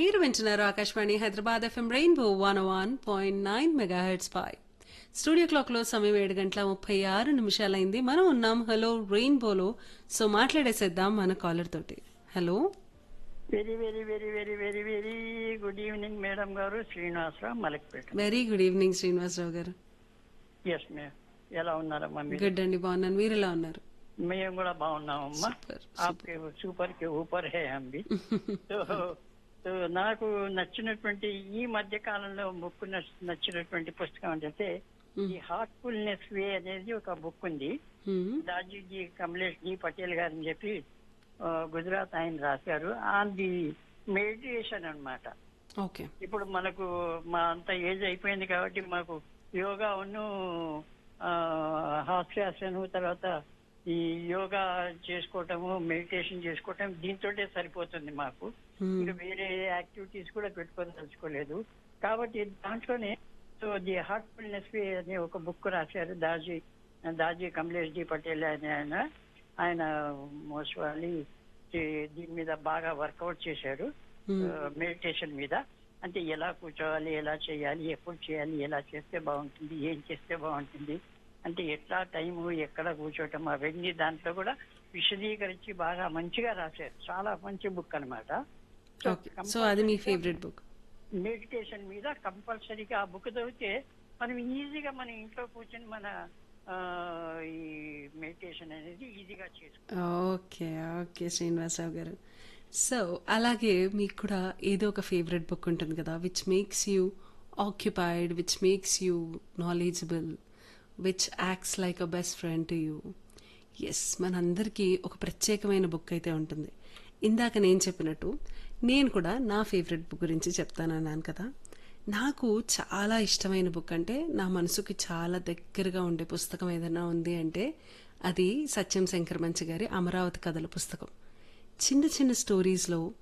మీరు వింటున్నారు Akashvani Hyderabad FM rainbow one one point nine megahertz పై స్టూడియో క్లాక్ లో సమయం ఏడు గంటల ముప్పై ఆరు నిమిషాలైంది మనం ఉన్నాం హలో రెయిన్బోలో సో మాట్లాడేసేద్దాం మన కాలర్ తోటి hello very very very very very very good evening madam గారు Srinivasarao Malakpet very good evening Srinivasarao గారు ఎస్ మే ఎలా ఉన్నారమ్మా మీరు గుడ్ అండి బాగున్నాను మీరు ఎలా ఉన్నారు మేము కూడా బాగున్నామమ్మా సూపర్ ఆప్కే సూపర్ కి ఊపర్ హే అంబి సో సో నాకు నచ్చినటువంటి ఈ మధ్య కాలంలో బుక్ నచ్చినటువంటి పుస్తకం ఏంటంటే ఈ హార్ట్ఫుల్నెస్ వే అనేది ఒక బుక్ ఉంది దాజీజీ కమలేష్ జీ పటేల్ గారు అని చెప్పి ఆ, గుజరాత్ ఆయన రాశారు ఆన్ ది మెడిటేషన్ అన్నమాట ఓకే ఇప్పుడు మనకు మా అంత ఏజ్ అయిపోయింది కాబట్టి మాకు యోగా ఉన్ను హాస్యాసను తర్వాత ఈ యోగా చేసుకోవటము మెడిటేషన్ చేసుకోవటం దీంతోటే సరిపోతుంది మాకు ఇంకా వేరే యాక్టివిటీస్ కూడా పెట్టుకోదలుచుకోలేదు కాబట్టి దాంట్లోనే సో ది హార్ట్ఫుల్నెస్ వే అనే ఒక బుక్ రాశారు దాజీ దాజీ కమలేష్ జీ పటేల్ అనే ఆయన ఆయన మోస్ట్లీ దీని మీద బాగా వర్కౌట్ చేశారు మెడిటేషన్ మీద అంటే ఎలా కూర్చోవాలి ఎలా చేయాలి ఎప్పుడు చేయాలి ఎలా చేస్తే బాగుంటుంది ఏం చేస్తే బాగుంటుంది అంటే ఎట్లా టైము ఎక్కడ కూర్చోవటం అవన్నీ దాంట్లో కూడా విశదీకరించి బాగా మంచిగా రాశారు చాలా మంచి బుక్ అన్నమాట ఓకే సో అది మీ ఫేవరెట్ బుక్ మెడిటేషన్ మీద కంపల్సరీగా ఆ బుక్ చదివితే మనం ఈజీగా మన ఇంట్లో కూర్చొని మన ఆ, ఈ మెడిటేషన్ అనేది ఈజీగా చేసుకో ఓకే ఓకే శ్రీనివాసరావు గారు సో అలాగే మీకు కూడా ఏదో ఒక ఫేవరెట్ బుక్ ఉంటుంది కదా which makes you occupied which makes you knowledgeable which acts like a best friend to you yes మనందరికీ ఒక ప్రత్యేకమైన బుక్ అయితే ఉంటుంది ఇందాక నేను చెప్పినట్టు నేను కూడా నా ఫేవరెట్ బుక్ గురించి చెప్తానన్నాను కదా నాకు చాలా ఇష్టమైన బుక్ అంటే నా మనసుకి చాలా దగ్గరగా ఉండే పుస్తకం ఏదైనా ఉంది అంటే అది సత్యం శంకర్ మంచి గారి అమరావతి కథల పుస్తకం చిన్న చిన్న స్టోరీస్లో